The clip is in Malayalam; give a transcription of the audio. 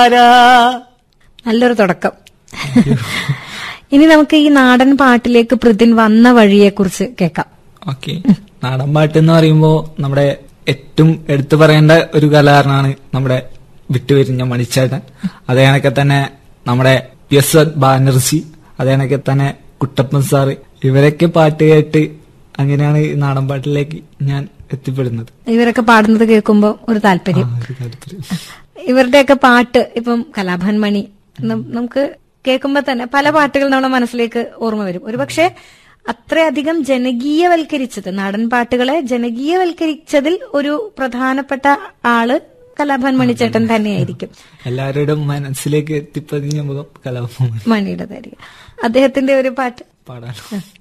ആരാ നല്ലൊരു തുടക്കം ഇനി നമുക്ക് ഈ നാടൻ പാട്ടിലേക്ക് പൃഥിൻ വന്ന വഴിയെ കുറിച്ച് കേൾക്കാം ഓക്കെ നാടൻ പാട്ട് എന്ന് പറയുമ്പോ നമ്മുടെ ഏറ്റവും എടുത്തു പറയേണ്ട ഒരു കലാകാരനാണ് നമ്മുടെ വിട്ടുപിരിഞ്ഞ മണിച്ചേട്ടൻ അതേ കണക്കെ തന്നെ നമ്മുടെ എസ് ബാനർജി അതേ കണക്കെ തന്നെ കുട്ടപ്പൻ സാറ് ഇവരൊക്കെ പാട്ട് കേട്ട് അങ്ങനെയാണ് ഈ നാടൻ പാട്ടിലേക്ക് ഞാൻ എത്തിപ്പെടുന്നത് ഇവരൊക്കെ പാടുന്നത് കേൾക്കുമ്പോൾ ഒരു ആ, താല്പര്യം ഒരു താല്പര്യം ഇവരുടെയൊക്കെ പാട്ട് ഇപ്പം കലാഭൻ മണി നം- നമുക്ക് കേൾക്കുമ്പോ തന്നെ പല പാട്ടുകൾ നമ്മുടെ മനസ്സിലേക്ക് ഓർമ്മ വരും ഒരുപക്ഷെ അത്രയധികം ജനകീയവൽക്കരിച്ചത് നാടൻ പാട്ടുകളെ ജനകീയവൽക്കരിച്ചതിൽ ഒരു പ്രധാനപ്പെട്ട ആള് കലാഭൻ മണിച്ചേട്ടൻ തന്നെയായിരിക്കും എല്ലാവരുടെ മനസ്സിലേക്ക് എത്തിപ്പതിഞ്ഞ മുഖം കലാഭവൻ മണിയുടേതായിരിക്കും അദ്ദേഹത്തിന്റെ ഒരു പാട്ട് പാടാൻ